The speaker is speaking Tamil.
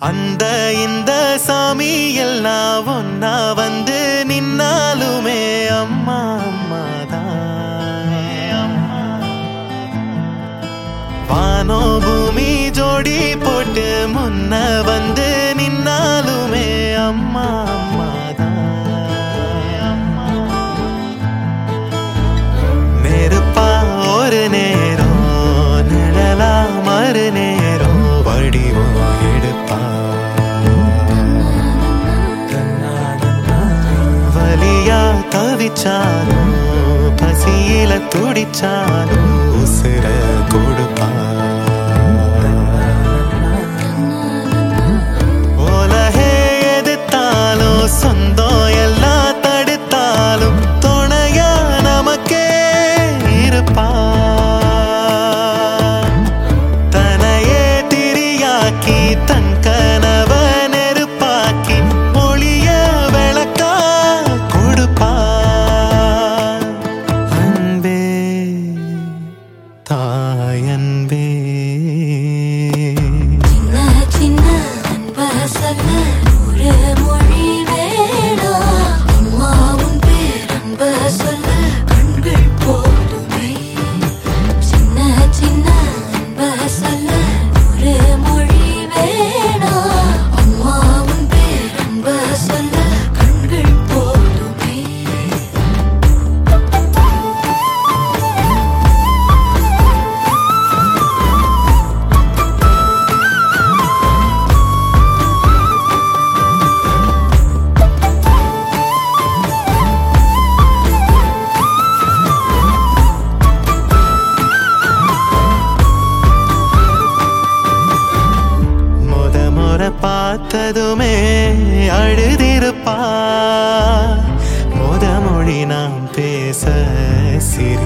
அந்த இந்த சாமி எல்லாம் ஒன்னா வந்து நின்னாலுமே அம்மா அம்மா தான் வானோ பூமி ஜோடி போட்டு முன்ன வந்து நின்னாலுமே அம்மா அம்மா தான் நெருப்பா ஒரு நேரம் நிழலா மறு நேரம் வடிவம் எடுப்பா வலியா தவிச்சாலும் பசியில துடிச்சாலும் உசுர கொடுப்பா உலகே எதிர்த்தாலும் சொந்தம் எல்லாம் தடுத்தாலும் துணையா நமக்கே இருப்பா தனையே திரியாக்கி தன் கனவ நெருப்பாக்கி ஒளிய விளக்கா கொடுப்பா அன்பே தாயன்பே சின்ன சின்ன அன்ப சொல்ல ஒரு மொழி வேணாம் அம்மாவும் பேரன்ப சொல்ல கண்கள் போதுமே சின்ன சின்ன அன்ப சொல்ல ஒரு மொழி வேணாம் அம்மாவும் பேரன்ப சொல்ல கண்கள் போதுமே முத முறை பார்த்ததுமே அழுதிருப்பா முத மொழி நாம் பேச சிரி